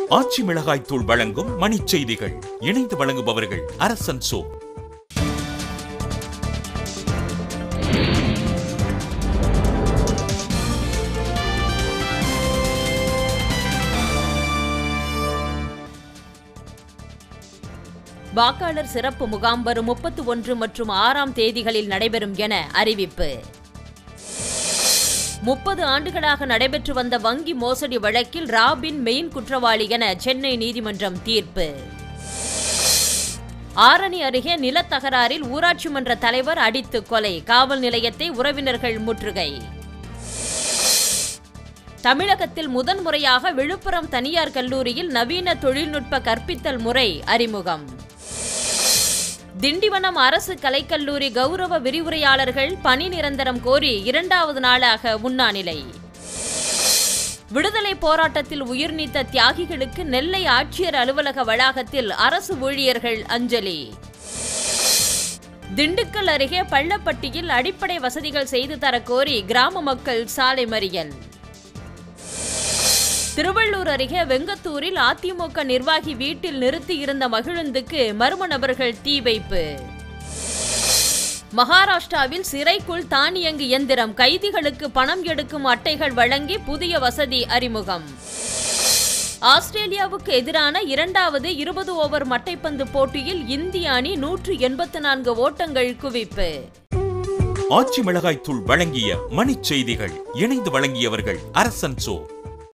ஆச்சி மிளகாய் தூள் வழங்கும் மணிச் செய்திகள் இணைந்து வழங்குபவர்கள் அரசன் சோ வாக்காளர் சிறப்பு முகாம் வரும் முப்பத்து ஒன்று மற்றும் ஆறாம் தேதிகளில் நடைபெறும் என அறிவிப்பு முப்பது ஆண்டுகளாக நடைபெற்று வந்த வங்கி மோசடி வழக்கில் ராபின் மெயின் குற்றவாளி என சென்னை நீதிமன்றம் தீர்ப்பு ஆரணி அருகே நிலத்தகராறில் ஊராட்சி மன்ற தலைவர் அடித்து கொலை காவல் நிலையத்தை உறவினர்கள் முற்றுகை தமிழகத்தில் முதன்முறையாக விழுப்புரம் தனியார் கல்லூரியில் நவீன தொழில்நுட்ப கற்பித்தல் முறை அறிமுகம் திண்டிவனம் அரசு கலைக்கல்லூரி கௌரவ விரிவுரையாளர்கள் பணி நிரந்தரம் கோரி இரண்டாவது நாளாக உண்ணாநிலை விடுதலை போராட்டத்தில் உயிர்நீத்த தியாகிகளுக்கு நெல்லை ஆட்சியர் அலுவலக வளாகத்தில் அரசு ஊழியர்கள் அஞ்சலி திண்டுக்கல் அருகே பள்ளப்பட்டியில் அடிப்படை வசதிகள் செய்து தரக்கோரி கிராம மக்கள் சாலை மறியல் திருவள்ளூர் அருகே வெங்கத்தூரில் அதிமுக நிர்வாகி வீட்டில் நிறுத்தியிருந்த மகிழுந்துக்கு மர்ம நபர்கள் தீ வைப்பு மகாராஷ்டிராவில் சிறைக்குள் தானியங்கு இயந்திரம் கைதிகளுக்கு பணம் எடுக்கும் அட்டைகள் வழங்கி புதிய வசதி அறிமுகம் ஆஸ்திரேலியாவுக்கு எதிரான இரண்டாவது இருபது ஓவர் மட்டைப்பந்து போட்டியில் இந்திய அணி நூற்று எண்பத்து நான்கு ஓட்டங்கள் குவிப்பு ஆச்சி மிளகாய் தூள் வழங்கிய மணிச் செய்திகள் இணைந்து வழங்கியவர்கள் அரசன் சோ